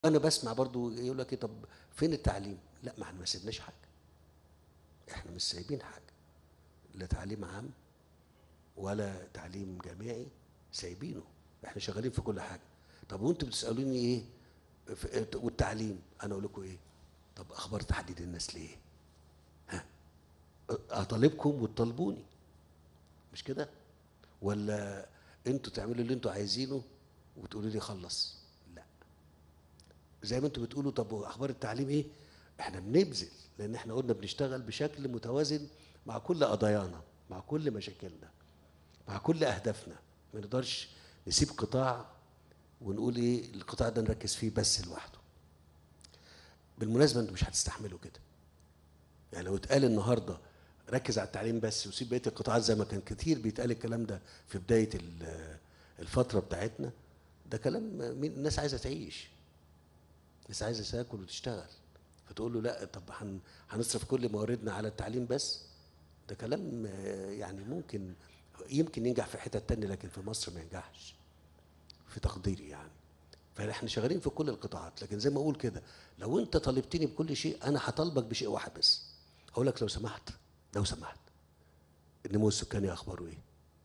انا بسمع برضو يقول لك إيه طب فين التعليم لا ما احنا ما سيبناش حاجه احنا مش سايبين حاجه لا تعليم عام ولا تعليم جامعي سايبينه احنا شغالين في كل حاجه طب وانتوا بتسالوني ايه في- والتعليم انا اقول لكم ايه طب اخبار تحديد الناس ليه ها اطالبكم وتطالبوني مش كده ولا انتوا تعملوا اللي انتوا عايزينه وتقولوا لي خلص لا زي ما انتوا بتقولوا طب اخبار التعليم ايه احنا بنبذل لان احنا قلنا بنشتغل بشكل متوازن مع كل قضايانا مع كل مشاكلنا مع كل اهدافنا ما نقدرش نسيب قطاع ونقول ايه القطاع ده نركز فيه بس لوحده بالمناسبه انتوا مش هتستحملوا كده يعني لو اتقال النهارده ركز على التعليم بس وسيب بقيه القطاعات زي ما كان كتير بيتقال الكلام ده في بدايه ال- الفتره بتاعتنا ده كلام مين الناس عايزه تعيش الناس عايزه تاكل وتشتغل فتقول له لا طب هن- هنصرف كل مواردنا على التعليم بس ده كلام آه، يعني ممكن يمكن ينجح في حتت تانية لكن في مصر ما ينجحش في تقديري يعني فاحنا شغالين في كل القطاعات لكن زي ما اقول كده لو انت طالبتني بكل شيء انا هطالبك بشيء واحد بس اقول لك لو سمحت لو سمحت النمو السكاني اخباره ايه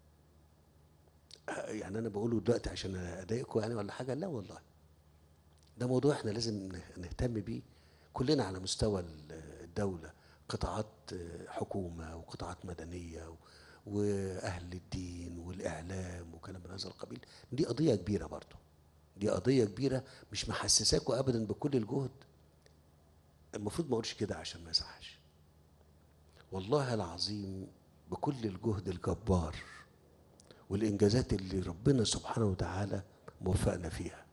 آه، يعني انا بقوله دلوقتي عشان اضايقكم يعني ولا حاجه لا والله ده موضوع احنا لازم نه- نهتم بيه كلنا على مستوى ال- الدوله قطاعات آه، حكومه وقطاعات مدنيه و- واهل الدين والاعلام وكلام من هذا القبيل دي قضيه كبيره برضه دي قضيه كبيره مش محسساكوا ابدا بكل الجهد المفروض ما اقولش كده عشان ما يصحش والله العظيم بكل الجهد الجبار والانجازات اللي ربنا سبحانه وتعالى موفقنا فيها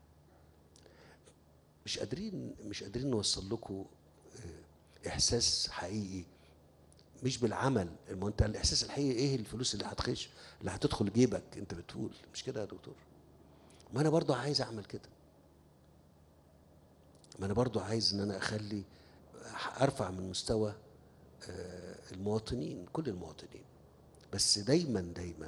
مش قادرين مش قادرين نوصل لكم آه، احساس حقيقي مش بالعمل ما انت الاحساس الحقيقي ايه الفلوس اللي هتخش اللي هتدخل جيبك انت بتقول مش كده يا دكتور ما انا برضو عايز اعمل كده ما انا برضو عايز ان انا اخلي ارفع من مستوى آه، المواطنين كل المواطنين بس دايما دايما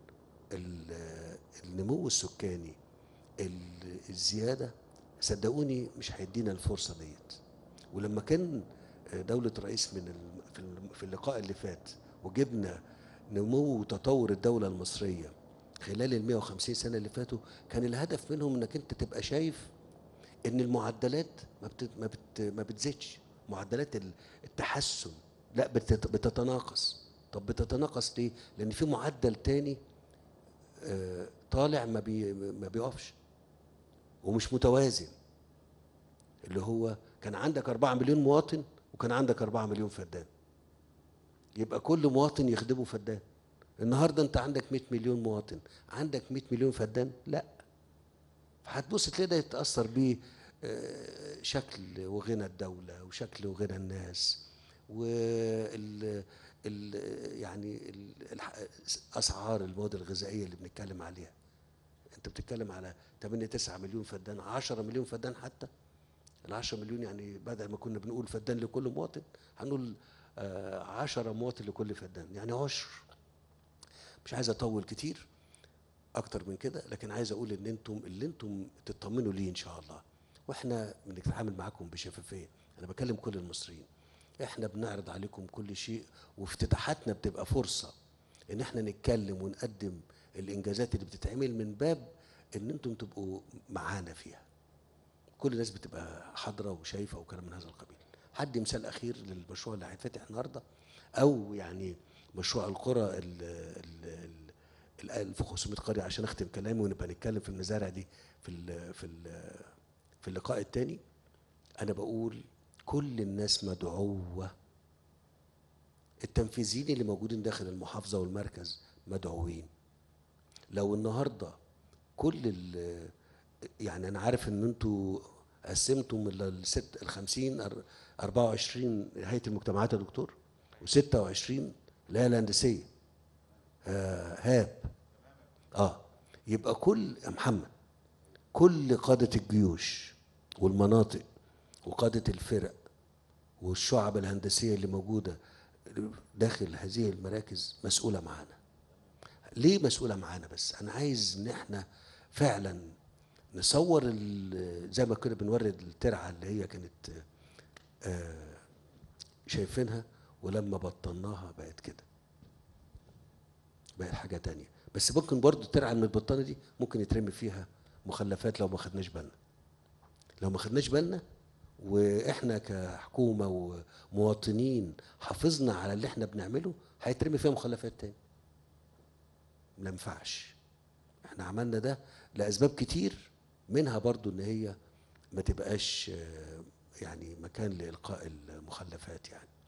ال- النمو السكاني ال- الزياده صدقوني مش هيدينا الفرصه ديت ولما كان دولة رئيس من الم- في الم- في اللقاء اللي فات وجبنا نمو وتطور الدولة المصرية خلال ال 150 سنة اللي فاتوا كان الهدف منهم انك انت تبقى شايف ان المعدلات ما بت ما بت ما بتزيدش معدلات ال- التحسن لا بتت- بتتناقص طب بتتناقص ليه؟ لان في معدل تاني آه، طالع ما بي ما بيقفش ومش متوازن اللي هو كان عندك 4 مليون مواطن وكان عندك 4 مليون فدان يبقى كل مواطن يخدمه فدان النهارده انت عندك 100 مليون مواطن عندك 100 مليون فدان لا فهتبص تلاقي ده يتاثر بيه آه، شكل وغنى الدوله وشكل وغنى الناس وال ال يعني ال- الح- اسعار المواد الغذائيه اللي بنتكلم عليها انت بتتكلم على 8 9 مليون فدان 10 مليون فدان حتى ال 10 مليون يعني بدل ما كنا بنقول فدان لكل مواطن هنقول آه، 10 مواطن لكل فدان يعني عشر مش عايز اطول كتير اكتر من كده لكن عايز اقول ان انتم اللي انتم تطمنوا ليه ان شاء الله واحنا بنتعامل معاكم بشفافيه انا بكلم كل المصريين احنا بنعرض عليكم كل شيء وافتتاحاتنا بتبقى فرصه ان احنا نتكلم ونقدم الانجازات اللي بتتعمل من باب ان انتم تبقوا معانا فيها كل الناس بتبقى حاضره وشايفه وكلام من هذا القبيل هدي مثال اخير للمشروع اللي هيتفتح النهارده او يعني مشروع القرى ال ال ال 1500 قريه عشان اختم كلامي ونبقى نتكلم في المزارع دي في ال في ال في اللقاء الثاني انا بقول كل الناس مدعوه التنفيذيين اللي موجودين داخل المحافظه والمركز مدعوين لو النهارده كل ال يعني انا عارف ان انتوا قسمتم ال- الست ال 50 أر- 24 هيئه المجتمعات يا دكتور و26 اللي هي الهندسيه آه هاب اه يبقى كل يا محمد كل قاده الجيوش والمناطق وقاده الفرق والشعب الهندسيه اللي موجوده داخل هذه المراكز مسؤوله معانا ليه مسؤوله معانا بس انا عايز ان احنا فعلا نصور ال- زي ما كنا بنوري الترعه اللي هي كانت آه، شايفينها ولما بطلناها بقت كده بقت حاجه تانية بس ممكن برضو الترعه المتبطنه دي ممكن يترمي فيها مخلفات لو ما خدناش بالنا لو ما خدناش بالنا واحنا كحكومه ومواطنين حافظنا على اللي احنا بنعمله هيترمي فيها مخلفات تاني ما ينفعش احنا عملنا ده لاسباب كتير منها برضو ان هي ما تبقاش آه، يعني مكان لالقاء المخلفات يعني